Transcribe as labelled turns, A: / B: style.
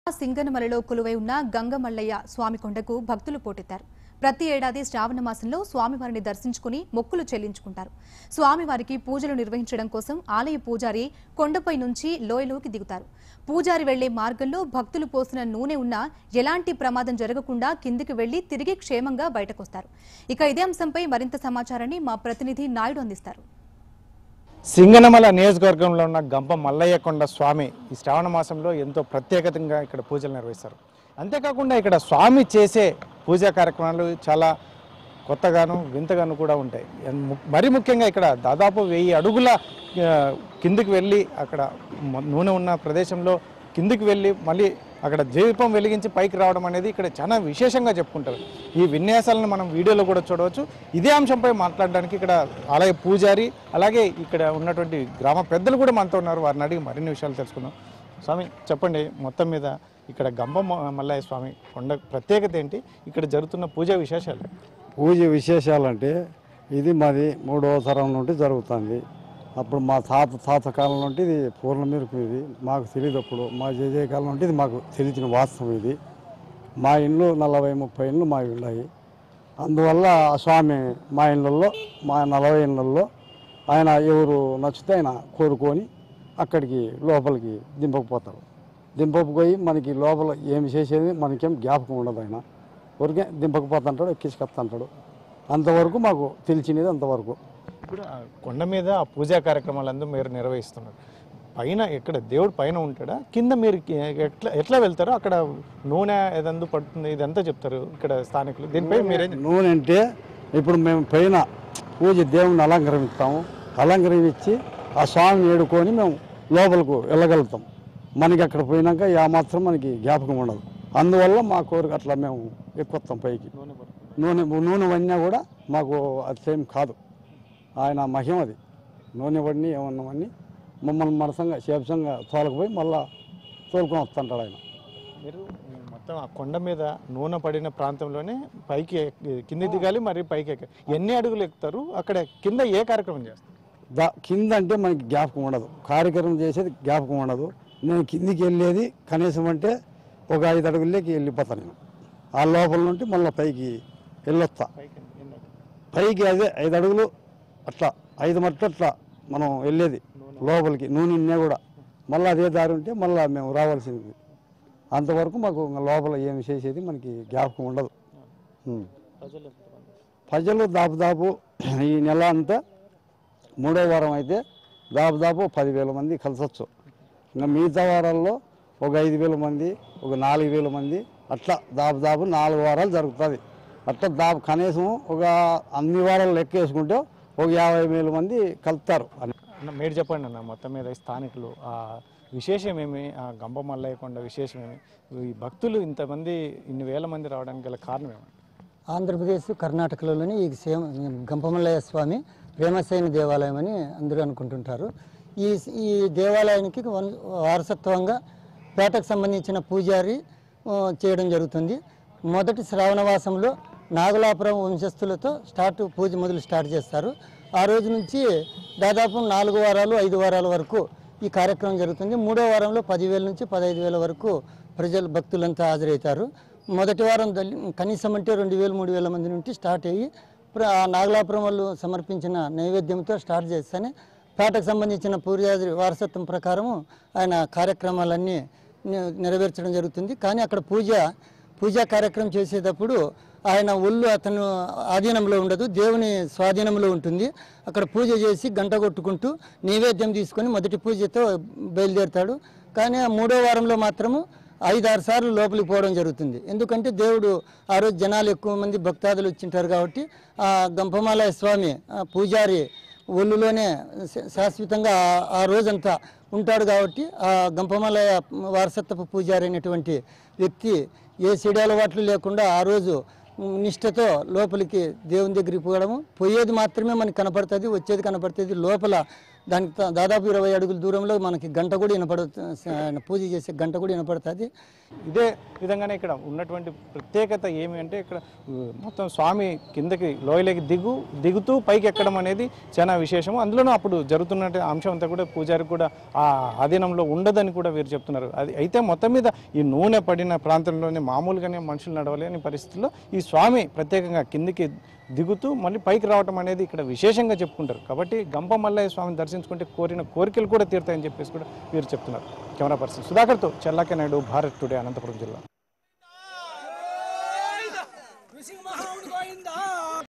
A: సింగనమలలో కొలువై ఉన్న గంగమల్లయ్య స్వామి కొండకు భక్తులు పోటెత్తారు ప్రతి ఏడాది శ్రావణ మాసంలో స్వామివారిని దర్శించుకుని మొక్కులు చెల్లించుకుంటారు స్వామివారికి పూజలు నిర్వహించడం కోసం ఆలయ పూజారి కొండపై నుంచి లోయలోకి దిగుతారు పూజారి వెళ్లే మార్గంలో భక్తులు పోసిన నూనె ఉన్నా ఎలాంటి ప్రమాదం జరగకుండా కిందికి వెళ్లి తిరిగి క్షేమంగా బయటకొస్తారు ఇక ఇదే అంశంపై మరింత సమాచారాన్ని మా ప్రతినిధి నాయుడు అందిస్తారు
B: సింగనమల నియోజకవర్గంలో ఉన్న గంప మల్లయ్యకొండ స్వామి ఈ శ్రావణ మాసంలో ఎంతో ప్రత్యేకతంగా ఇక్కడ పూజలు నిర్వహిస్తారు అంతేకాకుండా ఇక్కడ స్వామి చేసే పూజా కార్యక్రమాలు చాలా కొత్తగాను వింతగాను కూడా ఉంటాయి ఎన్- ము- మరీ ముఖ్యంగా ఇక్కడ దాదాపు వెయ్యి అడుగుల ఆ, కిందికి వెళ్ళి అక్కడ మ- నూనె ఉన్న ప్రదేశంలో కిందికి వెళ్ళి మళ్ళీ అక్కడ దీపం వెలిగించి పైకి రావడం అనేది ఇక్కడ చాలా విశేషంగా చెప్పుకుంటారు ఈ విన్యాసాలను మనం వీడియోలో కూడా చూడవచ్చు ఇదే అంశంపై మాట్లాడడానికి ఇక్కడ ఆలయ పూజారి అలాగే ఇక్కడ ఉన్నటువంటి గ్రామ పెద్దలు కూడా మనతో ఉన్నారు వారిని అడిగి మరిన్ని విషయాలు తెలుసుకుందాం స్వామి చెప్పండి మొత్తం మీద ఇక్కడ గంప మ- మల్లయ్య స్వామి కొండ ప్రత్యేకత ఏంటి ఇక్కడ జరుగుతున్న పూజా విశేషాలు
C: పూజ విశేషాలంటే ఇది మాది మూడవ తరం నుండి జరుగుతుంది అప్పుడు మా తాత తాత కాలం నుండి ఇది పూర్ణ మెరుపు ఇది మాకు తెలియదు అప్పుడు మా జేజే కాలం నుండి ఇది మాకు తెలిసిన వాస్తవం ఇది మా ఇండ్లు నలభై ముప్పై ఇండ్లు మా ఉన్నాయి అందువల్ల ఆ స్వామి మా ఇళ్ళల్లో మా నలభై ఇళ్ళల్లో ఆయన ఎవరు నచ్చితే ఆయన కోరుకొని అక్కడికి లోపలికి దింపకపోతాడు దింపకపోయి మనకి లోపల ఏమి చేసేది మనకేం జ్ఞాపకం ఉండదు ఆయన ఊరికే దింపకపోతుంటాడు ఎక్కించుకొస్తుంటాడు అంతవరకు మాకు తెలిసినది అంతవరకు
B: ఇప్పుడు ఆ కొండ మీద ఆ పూజా కార్యక్రమాలందరూ మీరు నిర్వహిస్తున్నారు పైన ఎక్కడ దేవుడు పైన ఉంటాడా కింద మీరు కి- ఎట్లా ఎట్లా వెళ్తారో అక్కడ నూనె ఏదందు పడుతుంది ఇదంతా చెప్తారు ఇక్కడ స్థానికులు దీనిపై మీరేం
C: నూనె అంటే ఇప్పుడు మేము పైన పూజ దేవుని అలంకరిస్తాము అలంకరించి ఆ స్వామిని ఏడుకొని మేము లోపలకు వెళ్ళగలుగుతాం మనకి అక్కడ పోయినాక ఆ మాత్రం మనకి జ్ఞాపకం ఉండదు అందువల్ల మా కోరిక అట్లా మేము ఎక్కుతాం పైకి
B: నూనె పడుతుంది.
C: నూనె నూనె వన్నా కూడా మాకు అది సేమ్ కాదు ఆయన మహిమ అది నూనె పడిని ఏమన్నామని మమ్మల్ని మనసంగా శేషంగా తోలకపోయి మళ్ళా తోలుకొని వస్తుంటాడు ఆయన
B: మీరు మొత్తం ఆ కొండ మీద నూనె పడిన ప్రాంతంలోనే పైకి ఎక్కి- కింది దిగాలి మరి పైకి ఎక్కాలి ఎన్ని అడుగులు ఎక్కుతారు అక్కడ కింద ఏ కార్యక్రమం చేస్తారు
C: దా కింద అంటే మనకి జ్ఞాపకం ఉండదు కార్యక్రమం చేసేది జ్ఞాపకం ఉండదు నేను కిందికి వెళ్ళేది కనీసం అంటే ఒక ఐదు అడుగుల్లోకి వెళ్ళిపోతాను నేను ఆ లోపల నుండి మళ్ళీ పైకి వెళ్ళొస్తా
B: పైకి ఎన్ని అడుగులు?
C: పైకి అదే ఐదు అడుగులు అట్లా ఐదు మట్టు అట్లా మనం వెళ్ళేది లోపలికి నూనె ఉన్నా కూడా మళ్ళీ అదే దారి ఉంటే మళ్ళీ మేము రావాల్సింది అంతవరకు మాకు ఇంకా లోపల ఏమి చేసేది మనకి జ్ఞాపకం ఉండదు ఉం.
B: ప్రజలు ఎంతమంది?
C: ప్రజలు దాదాపు ఈ నెల అంతా మూడో వారం అయితే దాదాపు పదివేల మంది కలిసొచ్చు ఇంకా మిగతా వారాల్లో ఒక ఐదు వేల మంది ఒక నాలుగు వేల మంది అట్లా దాదాపు నాలుగు వారాలు జరుగుతుంది అట్లా దాపు కనీసం ఒక అన్ని వారాలు లెక్క వేసుకుంటే ఒక యాభై వేల మంది కలుపుతారు అని
B: అన్న మీరు చెప్పండి అన్న మొత్తం మీద ఈ స్థానికులు ఆ విశేషం ఏమి ఆ గంప మల్లయ్య కొండ విశేషం ఏమి ఈ భక్తులు ఇంతమంది ఇన్ని వేల మంది రావడానికి గల కారణం ఏమండి
D: ఆంధ్రప్రదేశ్ కర్ణాటకలోని ఈ సేమ గంపమల్లయ్య స్వామి ప్రేమసేన దేవాలయం అని అందరూ అనుకుంటుంటారు ఈ ఈ దేవాలయానికి వన్- వారసత్వంగా పేటకు సంబంధించిన పూజారి ఆ, చేయడం జరుగుతుంది మొదటి శ్రావణవాసంలో నాగలాపురం వంశస్థులతో స్టార్ట్ పూజ మొదలు స్టార్ట్ చేస్తారు ఆ రోజు నుంచి దాదాపు నాలుగు వారాలు ఐదు వారాల వరకు ఈ కార్యక్రమం జరుగుతుంది మూడో వారంలో పదివేల నుంచి పదహైదు వేల వరకు ప్రజలు భక్తులంతా హాజరవుతారు మొదటి వారం దల్- కనీసం అంటే రెండు వేలు మూడు వేల మంది నుండి స్టార్ట్ అయ్యి ప్ర- ఆ నాగలాపురం వాళ్ళు సమర్పించిన నైవేద్యంతో స్టార్ట్ చేస్తేనే పేటకు సంబంధించిన పూర్యాది వారసత్వం ప్రకారము ఆయన కార్యక్రమాలన్నీ నె- నెరవేర్చడం జరుగుతుంది కానీ అక్కడ పూజ పూజా కార్యక్రమం చేసేటప్పుడు ఆయన ఒళ్ళు అతను ఆధీనంలో ఉండదు దేవుని స్వాధీనంలో ఉంటుంది అక్కడ పూజ చేసి గంట కొట్టుకుంటూ నైవేద్యం తీసుకొని మొదటి పూజతో బయలుదేరుతాడు కానీ ఆ మూడో వారంలో మాత్రము ఐదారు సార్లు లోపలికి పోవడం జరుగుతుంది ఎందుకంటే దేవుడు ఆ రోజు జనాలు ఎక్కువ మంది భక్తాదులు వచ్చింటారు కాబట్టి ఆ గంపమాలయ స్వామి ఆ పూజారి ఒళ్ళులోనే శా- శాశ్వతంగా ఆ- ఆ రోజంతా ఉంటాడు కాబట్టి ఆ గంపమాలయ వారసత్వపు పూజారి అయినటువంటి వ్యక్తి ఏ చెడు అలవాట్లు లేకుండా ఆ రోజు నిష్ఠతో లోపలికి దేవుని దగ్గరికి పోవడము పోయేది మాత్రమే మనకు కనపడుతుంది వచ్చేది కనపడుతుంది లోపల దానికి దా- దాదాపు ఇరవై అడుగుల దూరంలో మనకి గంట కూడా వినపడ పూజ చేసే గంట కూడా వినపడుతుంది
B: ఇదే విధంగానే ఇక్కడ ఉన్నటువంటి ప్రత్యేకత ఏమి అంటే ఇక్కడ ఉ, మొత్తం స్వామి కిందకి లోయలోకి దిగు దిగుతూ పైకి ఎక్కడం అనేది చాలా విశేషము అందులోనూ అప్పుడు జరుగుతున్న అంశం అంతా కూడా పూజారికి కూడా ఆ ఆధీనంలో ఉండదని కూడా వీరు చెప్తున్నారు అది అయితే మొత్తం మీద ఈ నూనె పడిన ప్రాంతంలోనే మామూలుగానే మనుషులు నడవలేని పరిస్థితుల్లో ఈ స్వామి ప్రత్యేకంగా కిందికి దిగుతూ మళ్ళీ పైకి రావటం అనేది ఇక్కడ విశేషంగా చెప్పుకుంటారు కాబట్టి గంప మల్లయ్య స్వామిని దర్శించుకుంటే కోరిన కోరికలు కూడా తీరుతాయని చెప్పేసి కూడా వీరు చెప్తున్నారు కెమెరా పర్సన్ సుధాకర్తో చెల్లాకే నాయుడు భారత్ టుడే అనంతపురం జిల్లా